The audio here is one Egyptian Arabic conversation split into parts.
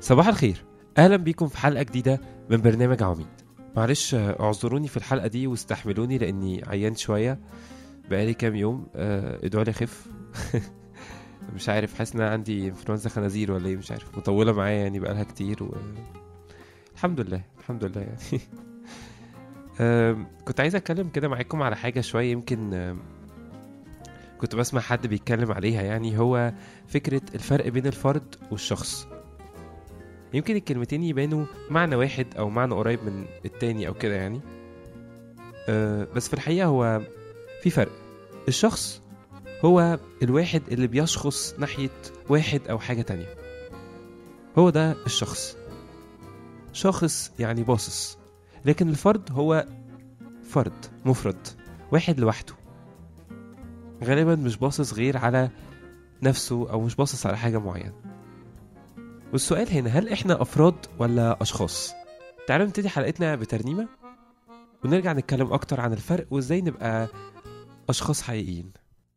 صباح الخير اهلا بيكم في حلقه جديده من برنامج عواميد معلش آه، اعذروني في الحلقه دي واستحملوني لاني عيان شويه بقالي كام يوم آه، ادعوا لي اخف مش عارف حاسس ان أنا عندي انفلونزا خنازير ولا ايه مش عارف مطوله معايا يعني بقالها كتير و... الحمد لله الحمد لله يعني آم، كنت عايز اتكلم كده معاكم على حاجه شويه يمكن آم، كنت بسمع حد بيتكلم عليها يعني هو فكره الفرق بين الفرد والشخص يمكن الكلمتين يبانوا معنى واحد او معنى قريب من التاني او كده يعني أه بس في الحقيقه هو في فرق الشخص هو الواحد اللي بيشخص ناحيه واحد او حاجه تانية هو ده الشخص شخص يعني باصص لكن الفرد هو فرد مفرد واحد لوحده غالبا مش باصص غير على نفسه او مش باصص على حاجه معينه والسؤال هنا هل احنا افراد ولا اشخاص تعالوا نبتدي حلقتنا بترنيمه ونرجع نتكلم اكتر عن الفرق وازاي نبقى اشخاص حقيقيين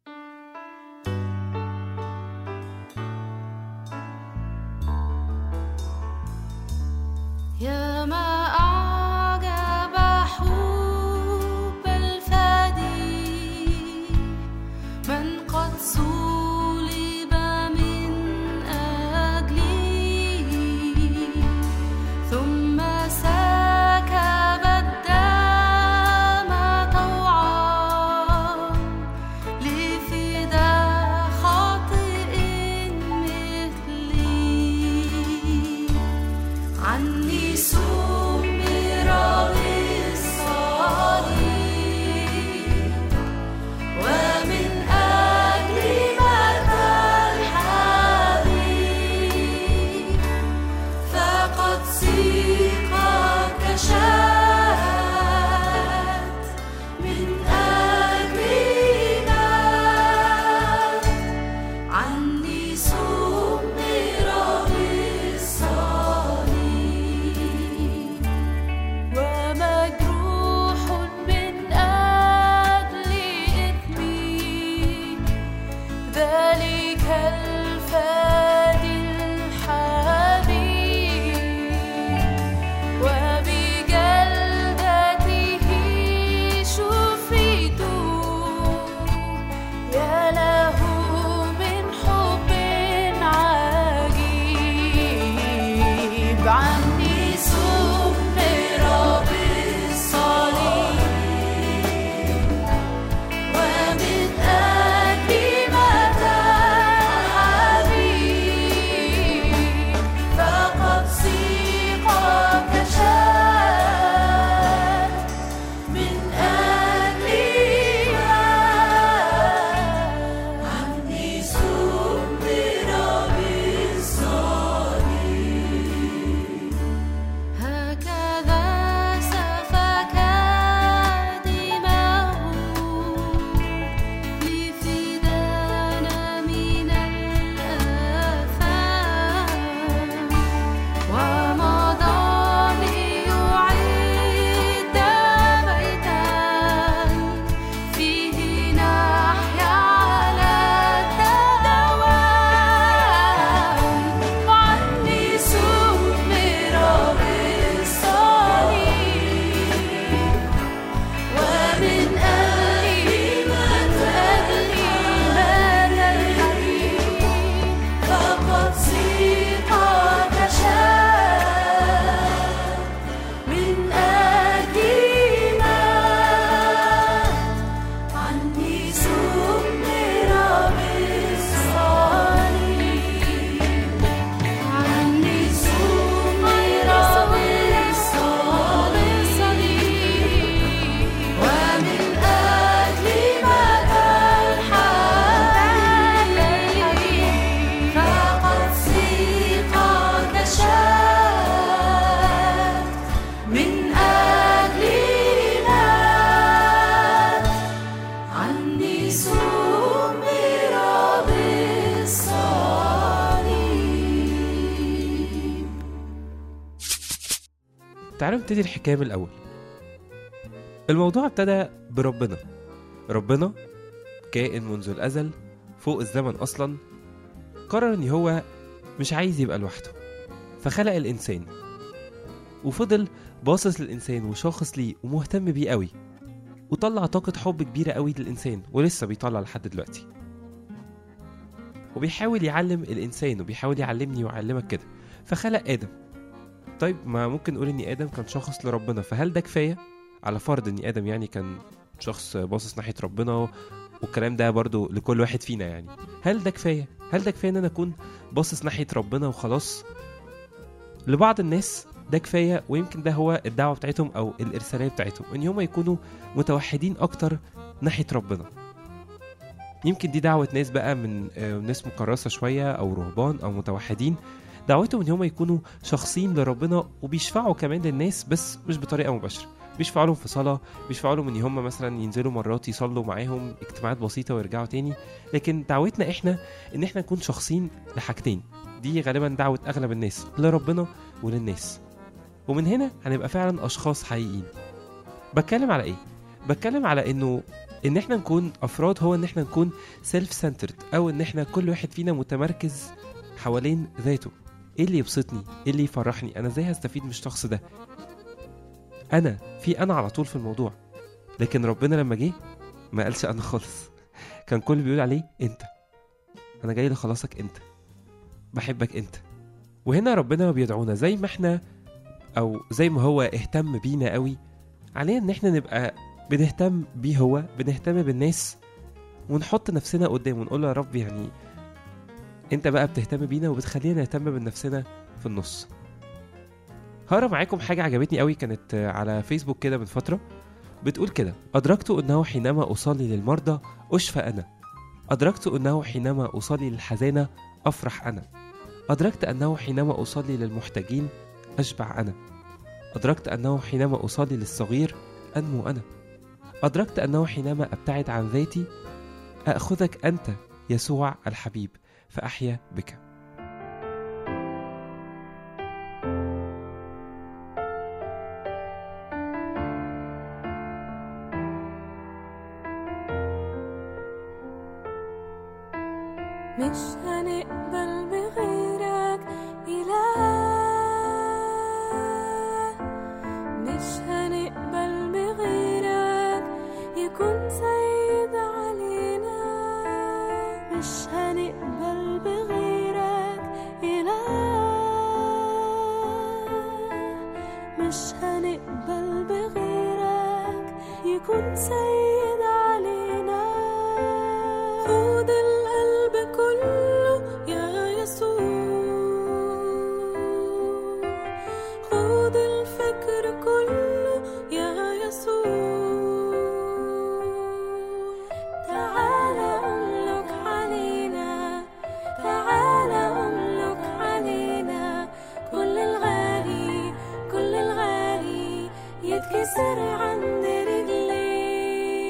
يا ما أعجب حب الفدي من قد صلب من أجلي ثم سكب الدم طوعا لفداء خاطئ مثلي عني سمر بالصليب ومن أجل مدى الحبيب فقد سيق كشات من أجلنا عني سمر بالصليب ومجروح من أجل إثمي ذلك الفادي الحبيب وبجلدته شفيت يا له من حب عجيب عني سمر بالصليب ومن أجل مدى الحبيب فقد سيق كشات من أجلنا عني سمر بالصليب هكذا سفك دماءه لفدانا من الآثام ومضى ليعد بيتا فيه نحيا على الدوام وعني سمر بالصليب ومن أجل من أجل من الحبيب فقد سيق كشات من أجل مات عني سمر بالصليب عني سمر بالصليب ومن أجل مدى الحبيب فقد سيق كشات من أجلنا عني سمر بالصليب تعالوا نبتدي الحكايه من الاول الموضوع ابتدى بربنا ربنا كائن منذ الازل فوق الزمن اصلا قرر ان هو مش عايز يبقى لوحده فخلق الإنسان وفضل باصص للإنسان وشاخص ليه ومهتم بيه قوي وطلع طاقة حب كبيرة قوي للإنسان ولسه بيطلع لحد دلوقتي وبيحاول يعلم الإنسان وبيحاول يعلمني ويعلمك كده فخلق آدم طيب ما ممكن نقول إن آدم كان شخص لربنا فهل ده كفاية؟ على فرض إن آدم يعني كان شخص باصص ناحية ربنا والكلام ده برضو لكل واحد فينا يعني هل ده كفاية؟ هل ده كفاية إن أنا أكون باصص ناحية ربنا وخلاص؟ لبعض الناس ده كفاية ويمكن ده هو الدعوة بتاعتهم أو الإرسالية بتاعتهم إن هم يكونوا متوحدين أكتر ناحية ربنا يمكن دي دعوة ناس بقى من آه، ناس مكرسة شوية أو رهبان أو متوحدين دعوتهم إن هم يكونوا شخصين لربنا وبيشفعوا كمان للناس بس مش بطريقة مباشرة بيشفعوا لهم في صلاة بيشفعوا لهم إن هم مثلا ينزلوا مرات يصلوا معاهم اجتماعات بسيطة ويرجعوا تاني لكن دعوتنا إحنا إن إحنا نكون شخصين لحاجتين دي غالبا دعوة أغلب الناس لربنا وللناس ومن هنا هنبقى فعلا أشخاص حقيقيين بتكلم على إيه؟ بتكلم على إنه إن إحنا نكون أفراد هو إن إحنا نكون سيلف سنترد أو إن إحنا كل واحد فينا متمركز حوالين ذاته إيه اللي يبسطني؟ إيه اللي يفرحني؟ أنا إزاي هستفيد من الشخص ده؟ أنا في أنا على طول في الموضوع لكن ربنا لما جه ما قالش أنا خالص كان كل بيقول عليه أنت أنا جاي لخلاصك أنت بحبك أنت وهنا ربنا بيدعونا زي ما احنا او زي ما هو اهتم بينا قوي علينا ان احنا نبقى بنهتم بيه هو بنهتم بالناس ونحط نفسنا قدامه ونقول له يا رب يعني انت بقى بتهتم بينا وبتخلينا نهتم بنفسنا في النص هقرا معاكم حاجه عجبتني قوي كانت على فيسبوك كده من فتره بتقول كده ادركت انه حينما اصلي للمرضى اشفى انا ادركت انه حينما اصلي للحزانه افرح انا ادركت انه حينما اصلي للمحتاجين أشبع أنا أدركت أنه حينما أصلي للصغير أنمو أنا أدركت أنه حينما أبتعد عن ذاتي أأخذك أنت يسوع الحبيب فأحيا بك مش هنقبل بغيرك إله مش هنقبل بغيرك يكون سيد علينا مش هنقبل بغيرك إله مش هنقبل بغيرك يكون سيد علينا خد القلب كله يا يسوع خد الفكر كله يا يسوع تعالى املك علينا تعالى املك علينا كل الغالي كل الغالي يتكسر عند رجليك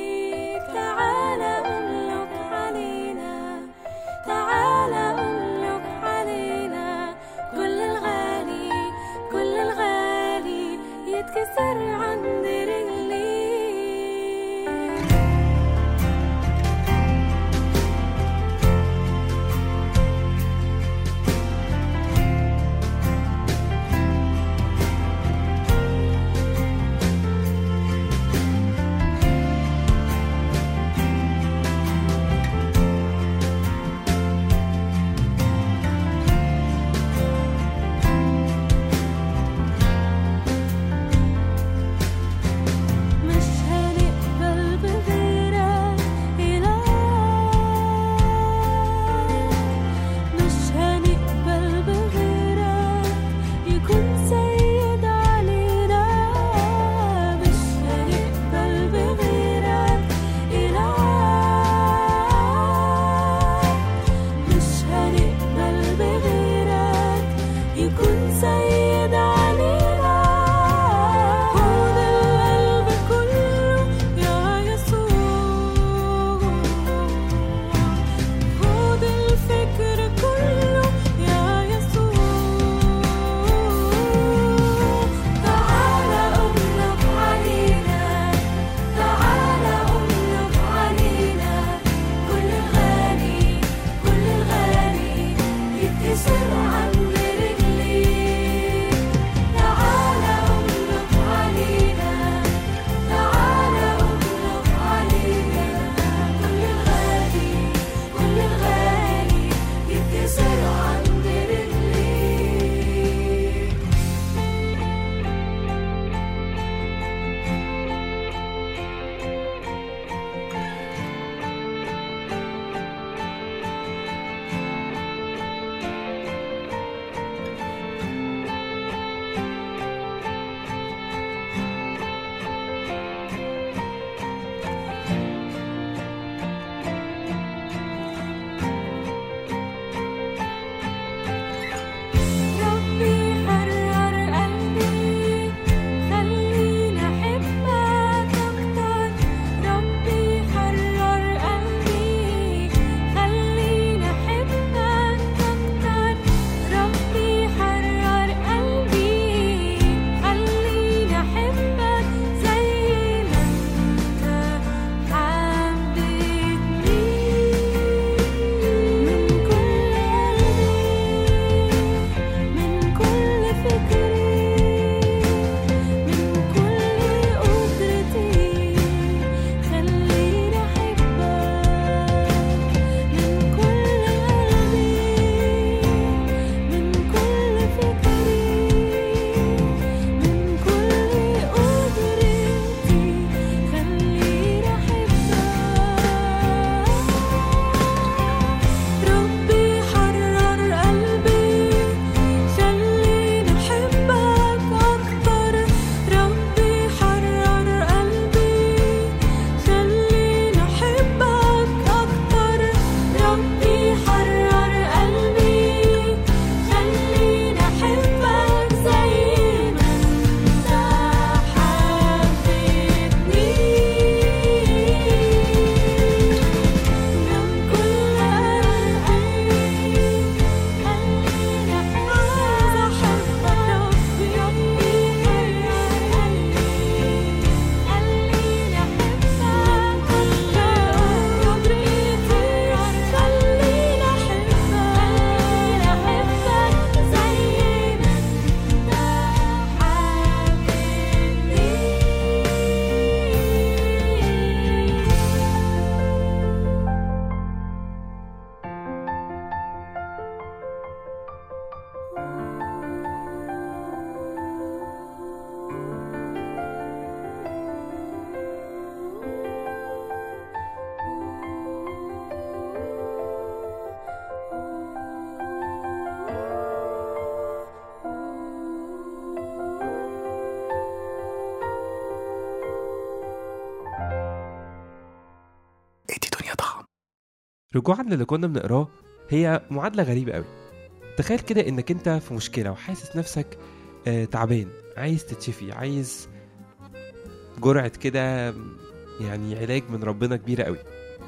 رجوعا للي كنا بنقراه هي معادلة غريبة قوي تخيل كده انك انت في مشكلة وحاسس نفسك آه تعبان عايز تتشفي عايز جرعة كده يعني علاج من ربنا كبيرة قوي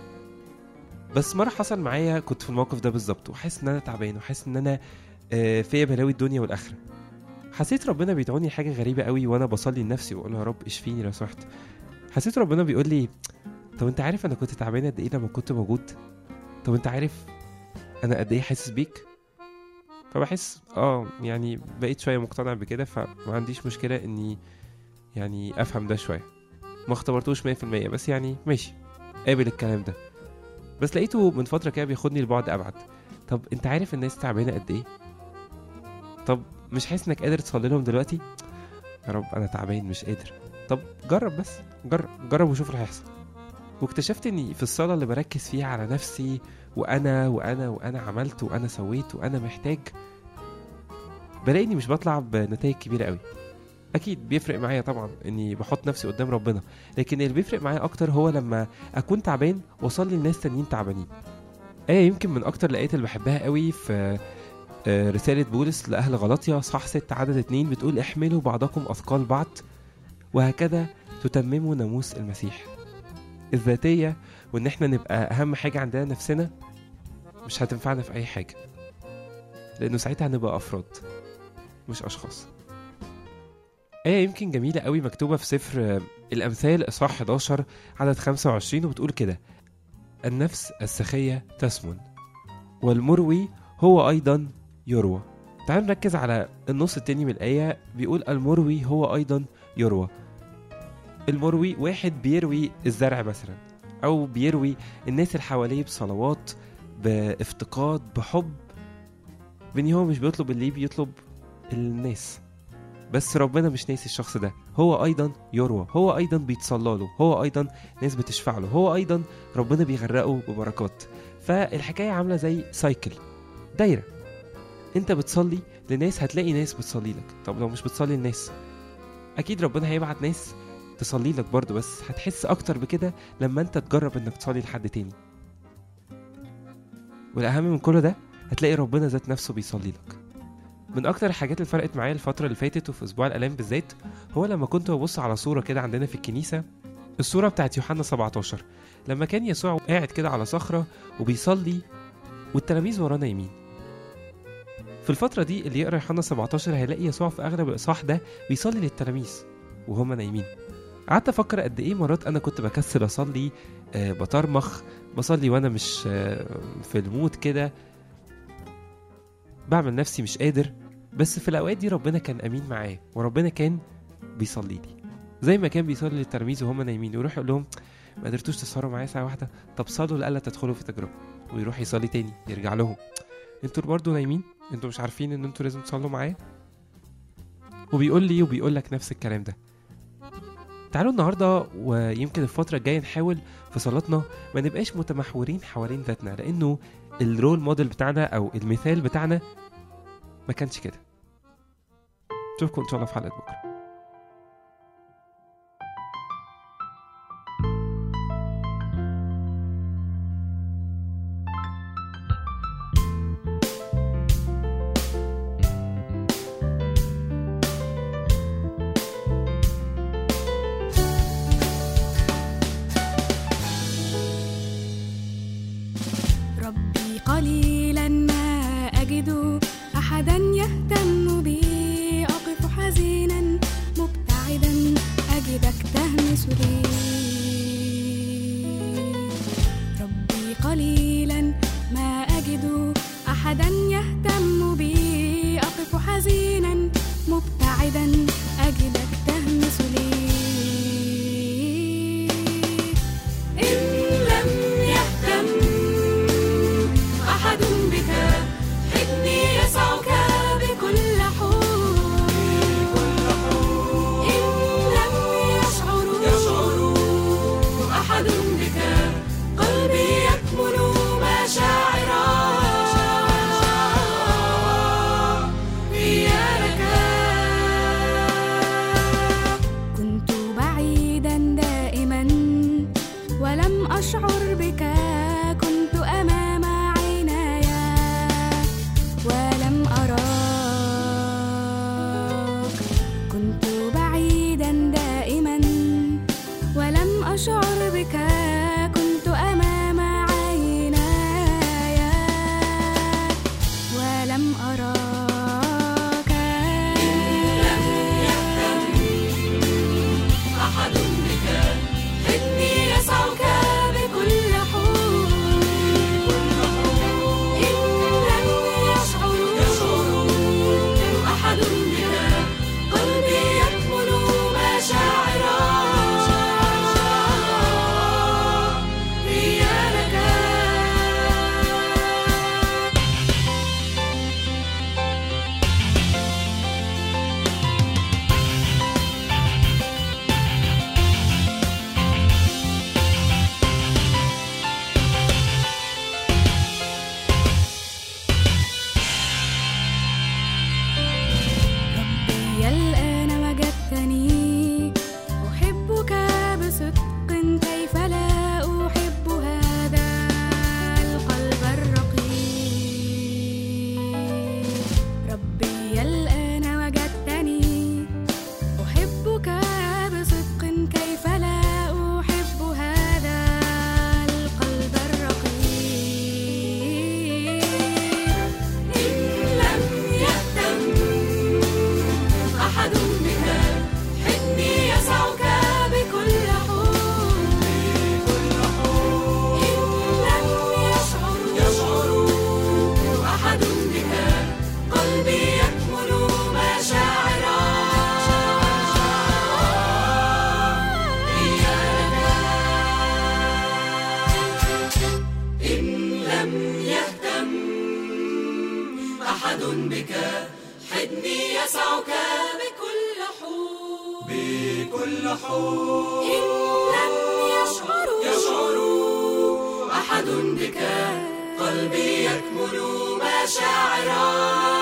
بس مرة حصل معايا كنت في الموقف ده بالظبط وحاسس ان انا تعبان وحاسس ان انا آه فيا بلاوي الدنيا والاخرة حسيت ربنا بيدعوني حاجة غريبة قوي وانا بصلي لنفسي واقول يا رب اشفيني لو سمحت حسيت ربنا بيقول لي طب انت عارف انا كنت تعبان قد ايه لما كنت موجود طب انت عارف انا قد ايه حاسس بيك فبحس اه يعني بقيت شويه مقتنع بكده فما عنديش مشكله اني يعني افهم ده شويه ما اختبرتوش 100% بس يعني ماشي قابل الكلام ده بس لقيته من فتره كده بياخدني لبعد ابعد طب انت عارف الناس تعبانه قد ايه طب مش حاسس انك قادر تصلي لهم دلوقتي يا رب انا تعبان مش قادر طب جرب بس جرب جرب وشوف اللي هيحصل واكتشفت اني في الصلاه اللي بركز فيها على نفسي وانا وانا وانا عملت وانا سويت وانا محتاج بلاقي اني مش بطلع بنتائج كبيره قوي اكيد بيفرق معايا طبعا اني بحط نفسي قدام ربنا لكن اللي بيفرق معايا اكتر هو لما اكون تعبان واصلي لناس تانيين تعبانين ايه يمكن من اكتر الايات اللي بحبها قوي في آه، رسالة بولس لأهل غلطيا صح 6 عدد 2 بتقول احملوا بعضكم أثقال بعض وهكذا تتمموا ناموس المسيح الذاتية وإن احنا نبقى أهم حاجة عندنا نفسنا مش هتنفعنا في أي حاجة لأنه ساعتها هنبقى أفراد مش أشخاص آية يمكن جميلة قوي مكتوبة في سفر آه، الأمثال إصحاح 11 عدد 25 وبتقول كده النفس السخية تسمن والمروي هو أيضا يروى تعالوا نركز على النص التاني من الآية بيقول المروي هو أيضا يروى المروي واحد بيروي الزرع مثلا أو بيروي الناس اللي حواليه بصلوات بافتقاد بحب بإن هو مش بيطلب اللي بيطلب الناس بس ربنا مش ناسي الشخص ده هو ايضا يروى هو ايضا بيتصلى له هو ايضا ناس بتشفع له هو ايضا ربنا بيغرقه ببركات فالحكايه عامله زي سايكل دايره انت بتصلي لناس هتلاقي ناس بتصلي لك طب لو مش بتصلي لناس اكيد ربنا هيبعت ناس تصلي لك برضه بس هتحس اكتر بكده لما انت تجرب انك تصلي لحد تاني والاهم من كل ده هتلاقي ربنا ذات نفسه بيصلي لك من اكتر الحاجات اللي فرقت معايا الفتره اللي فاتت وفي اسبوع الالام بالذات هو لما كنت ببص على صوره كده عندنا في الكنيسه الصوره بتاعت يوحنا 17 لما كان يسوع قاعد كده على صخره وبيصلي والتلاميذ وراه نايمين في الفترة دي اللي يقرا يوحنا 17 هيلاقي يسوع في أغلب الإصحاح ده بيصلي للتلاميذ وهم نايمين قعدت أفكر قد إيه مرات أنا كنت بكسل أصلي آه بطرمخ بصلي وأنا مش آه في المود كده بعمل نفسي مش قادر بس في الأوقات دي ربنا كان أمين معايا وربنا كان بيصلي لي زي ما كان بيصلي للتلاميذ وهم نايمين ويروح يقول لهم ما قدرتوش تسهروا معايا ساعة واحدة طب صلوا لألا تدخلوا في تجربة ويروح يصلي تاني يرجع لهم انتوا برضه نايمين انتوا مش عارفين ان انتوا لازم تصلوا معايا وبيقول لي وبيقول لك نفس الكلام ده تعالوا النهارده ويمكن الفترة الجاية نحاول في صلاتنا ما نبقاش متمحورين حوالين ذاتنا لأنه الرول موديل بتاعنا أو المثال بتاعنا ما كانش كده نشوفكم إن شاء الله في حلقة بكرة ربي قليلا ما أجد أحدا يهتم بي أقف حزينا مبتعدا أجدك تهمس لي ربي قليلا ما أجد أحدا يهتم بي أقف حزينا مبتعدا أجدك تهمس لي إن لم يهتم أحد بك حضني يسعك بكل حب إن لم يشعر أحد بك قلبي يكمن مشاعرا إياك كنت بعيدا دائما ولم أشعر بك كنت أمامك يفرحوا إن لم يشعروا يشعروا أحد بك قلبي يكمن مشاعرا